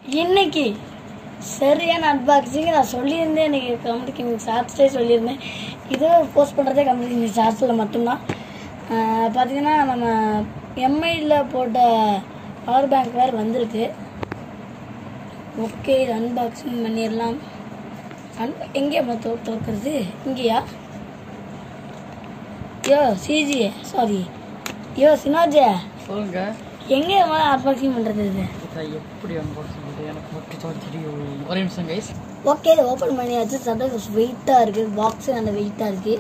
இன்னைக்கு சரியான அன்பாக்சிங் நான் சொல்லியிருந்தேன் இன்னைக்கு கம்ப்யூட்டர் கிமிங் ஷார்ட்ஸ்டே சொல்லியிருந்தேன் இது போஸ்ட் பண்ணுறதே கம்ப்யூட்டர் கிமிங் ஷார்ட்ஸில் மட்டும்தான் ஆஹ் பார்த்தீங்கன்னா நம்ம எம்ஐயில் போட்ட பவர் பேங்க் வேறு வந்திருக்கு ஓகே இது அன்பாக்சிங் பண்ணிடலாம் அன் எங்கே தோ தோற்கிறது இங்கேயா யோ சிஜி சாரி யோ சினாஜே சொல்லுங்க எங்கே அன்பாக்சிங் பண்ணுறது இது இதை எப்படி அன்பாக்சிங் பண்ணுறது எனக்கு மட்டும் தான் தெரியும் ஒரு நிமிஷம் கைஸ் ஓகே இது ஓப்பன் பண்ணியாச்சு சட்டை வெயிட்டாக இருக்குது பாக்ஸு அந்த வெயிட்டாக இருக்குது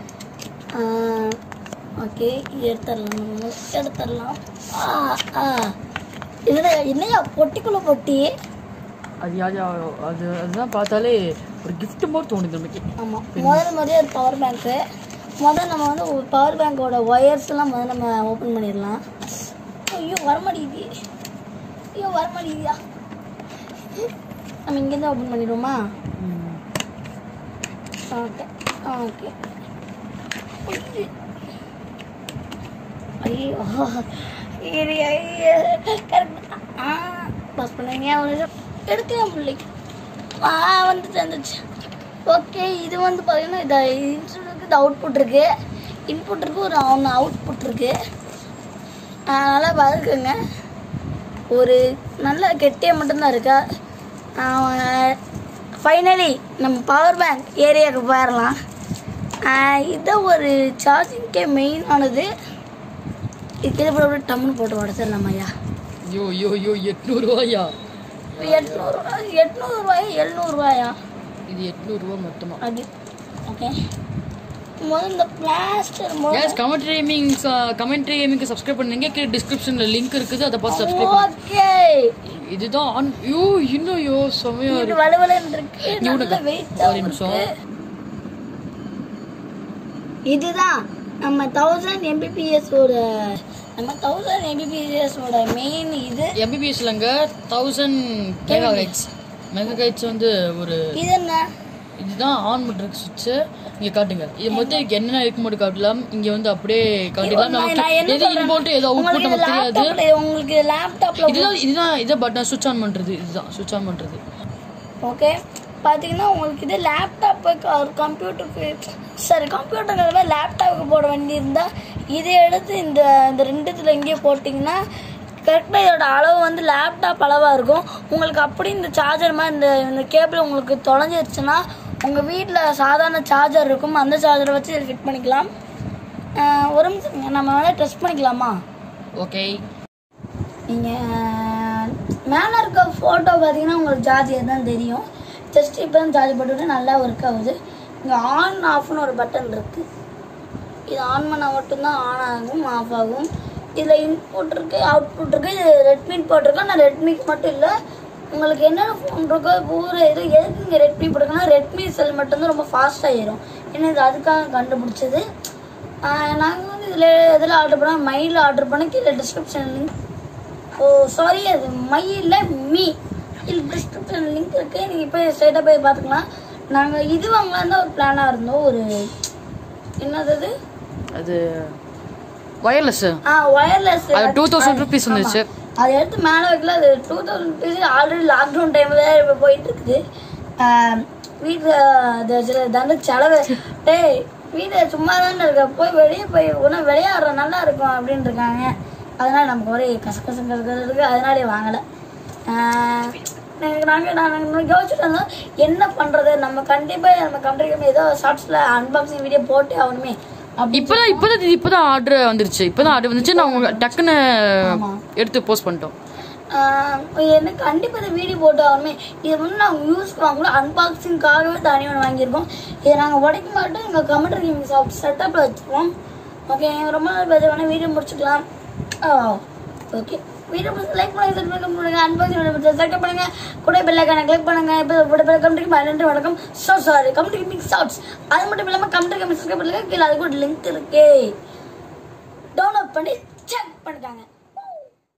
ஓகே இது எடுத்துடலாம் நம்ம எடுத்துடலாம் ஆ ஆ என்னடா என்னையா பொட்டிக்குள்ளே பொட்டி அது யார் யா- அது அதுதான் பார்த்தாலே ஒரு gift மாதிரி தோணுது நமக்கு ஆமாம் முதல் முதல்ல ஒரு பவர் பேங்க்கு முதல்ல நம்ம வந்து ஒரு பவர் பேங்கோட ஒயர்ஸ்லாம் முதல்ல நம்ம ஓப்பன் பண்ணிடலாம் ஐயோ வரமாட்டேங்குது ஐயோ வரமாட்டேங்குதியா நம்ம இங்கேருந்து ஓப்பன் பண்ணிடுவோமா ம். ஓகே ஓகே ஐயோ இது ஐயோ கரெக்ட் ஆ பாஸ் பண்ணுங்க ஒரு நிமிஷம் எடுக்கவே முடியல ஆ வந்துச்சு வந்துச்சு ஓகே இது வந்து பார்த்தீங்கன்னா இது இன்ஸ்ட்ருமெண்ட்டுக்கு இது அவுட்புட் இருக்கு இன்புட் இருக்கு ஒரு ஒன்று அவுட்புட் இருக்கு ஆ, நல்லா பாருக்குங்க ஒரு நல்ல கெட்டியாக மட்டும்தான் இருக்கா ஃபைனலி நம்ம பவர் பேங்க் ஏரியாவுக்கு போயிடலாம் இதை ஒரு சார்ஜிங்க்கே மெயினானது இது கீழே போட அப்படியே டம்முன்னு போட்டு உடச்சிடலாம் ஐயா ஐயோ ஐயோ ஐயோ எட்நூறுவாயா எட்நூறுவா எட்நூறுவாயா எழுநூறுவாயா இது எட்நூறுவா மொத்தமா அப்படி ஓகே முதல்ல இந்த plaster case commentary gaming commentary கேமிங்க்கு சப்ஸ்கிரைப் பண்ணுங்க கீழே டிஸ்கிரிப்ஷனில் லிங்க் இருக்குது அதை பார்த்து சப்ஸ்கிரைப் பண்ணுங்க ஓகே இதுதான் ஆன் ஐயோ இன்னும் ஐயோ செமையா இது இருக்கு வலுவலன்னு இருக்கு இங்க நல்ல விடுங்க. வெயிட் ஒரு நிமிஷம். இதுதான் நம்ம தௌசண்ட் எம்பிபிஎஸ் ஓட நம்ம தௌசண்ட் எம்பிபிஎஸ் ஓட மெயின் இது எம்பிபிஎஸ்லங்க thousand mega guides mega guides வந்து ஒரு இது என்ன இதுதான் ஆன் பண்றதுக்கு சுவிட்ச் இங்க காட்டுங்க இது மொத்தம் இதுக்கு என்னென்ன இருக்கு மட்டும் காட்டலாம் இங்க வந்து அப்படியே காட்டிடலாம் நான் நமக்கு என்ன எது சொல்றேன்? இன்போட் எது அவுட்புட் உங்களுக்கு நமக்கு தெரியாது லேப்டாப்ல உங்களுக்கு லேப்டாப்ல இதுதான் இதுதான் இதை பட்டன் சுவிட்ச் ஆன் பண்றது இதுதான் சுவிட்ச் ஆன் பண்றது ஓகே பார்த்தீங்கன்னா உங்களுக்கு இது லேப்டாப்புக்கு ஒரு கம்ப்யூட்டருக்கு சரி கம்ப்யூட்டருங்கிறத லேப்டாப்புக்கு போட வேண்டியிருந்தா இதை எடுத்து இந்த இந்த ரெண்டுத்தில் எங்கேயே போட்டிங்கன்னா கரெக்டாக இதோட அளவு வந்து லேப்டாப் அளவாக இருக்கும் உங்களுக்கு அப்படி இந்த சார்ஜர் மாதிரி இந்த இந்த கேபிள் உங்களுக்கு தொலைஞ்சிருச்சுன்னா உங்கள் வீட்டில் சாதாரண சார்ஜர் இருக்கும் அந்த சார்ஜரை வச்சு இதை ஃபிட் பண்ணிக்கலாம் ஆஹ் ஒரு நிமிஷம் நம்ம வேணால் டெஸ்ட் பண்ணிக்கலாமா ஓகே நீங்கள் மேலே இருக்க ஃபோட்டோ பார்த்தீங்கன்னா உங்களுக்கு சார்ஜ் தான் தெரியும் ஜஸ்ட் இப்போ தான் சார்ஜ் போட்டுவிட்டு நல்லா ஒர்க் ஆகுது இங்கே ஆன் ஆஃப்னு ஒரு பட்டன் இருக்குது இது ஆன் பண்ணால் மட்டும்தான் ஆன் ஆகும் ஆஃப் ஆகும் இதில் இன்புட் இருக்குது அவுட்புட் இருக்குது இது ரெட்மி போட்டிருக்கோம் நான் ரெட்மிக்கு மட்டும் இல்லை உங்களுக்கு என்னென்ன ஃபோன் இருக்கோ பூரா இது எதுக்கு இங்கே ரெட்மி போட்டிருக்கோன்னா ரெட்மி செல் மட்டும்தான் ரொம்ப ஃபாஸ்ட்டாக ஏறும் ஏன்னா இது அதுக்காக கண்டுபிடிச்சது நாங்கள் வந்து இதில் எதில் ஆர்டர் பண்ணோம் மையில் ஆர்டர் பண்ணி கீழே டிஸ்கிரிப்ஷன் லிங்க் ஓ சாரி அது மை இல்லை மீ இது டிஸ்கிரிப்ஷன் லிங்க் இருக்கு நீங்கள் போய் ஸ்ட்ரைட்டாக போய் பார்த்துக்கலாம் நாங்கள் இது வாங்கலாம் தான் ஒரு பிளானாக இருந்தோம் ஒரு என்னது அது அது வயர்லெஸ் ஆ ஒயர்லெஸ் அது 2000 rupees வந்துச்சு. அதை எடுத்து மேலே வைக்கல அது two thousand rupees already lockdown டைமில் தான் இப்போ போயிட்டு இருக்குது வீட்டில் தண்டு செலவு டேய் வீட்டில் சும்மா தானே இருக்க போய் வெளியே போய் ஒன்றும் விளையாடுற நல்லா இருக்கும் அப்படின்னு இருக்காங்க அதனால நமக்கு ஒரே கசகச கசகச இருக்கு அதனாலே வாங்கலை நாங்கள் நாங்கள் யோசிச்சுட்டு இருந்தோம் என்ன பண்ணுறது நம்ம கண்டிப்பாக நம்ம கம்பெனி ஏதோ ஷார்ட்ஸில் அன்பாக்சிங் வீடியோ போட்டே ஆகணுமே அப்படி இப்பதான் இப்பதான் இது இப்பதான் ஆர்டர் வந்துருச்சு இப்பதான் ஆர்டர் வந்துச்சு நான் உங்க டக்குன்னு எடுத்து போஸ்ட் பண்ணிட்டோம் ஆஹ் எனக்கு கண்டிப்பாக இந்த வீடியோ போட்டு ஆகணுமே இது வந்து நாங்கள் யூஸ்க்கு வாங்கலாம் அன்பாக்சிங்காகவே தனி ஒன்று வாங்கியிருக்கோம் இதை நாங்கள் உடைக்க மாட்டோம் எங்கள் கமெண்ட் கேமிங் ஷாப் செட்டப்பில் வச்சுருவோம் ஓகே ரொம்ப நாள் பேச வேணால் வீடியோ முடிச்சுக்கலாம் ஓகே வீடியோ முடிச்சு லைக் பண்ணுங்க சப்ஸ்கிரைப் பண்ணுங்க அன்பாக்சிங் சப்ஸ்கிரைப் பண்ணுங்க கூட பெல்லைக்கான கிளிக் பண்ணுங்க இப்போ கூட பெல் கமெண்ட் நன்றி வணக்கம் so sorry comment gaming shops அது மட்டும் இல்லாமல் கமெண்ட் கேமிங் சப்ஸ்கிரைப் பண்ணுங்க கீழே அது கூட லிங்க் இருக்கு டவுன்லோட் பண்ணி செக் பண்ணிட்டாங்க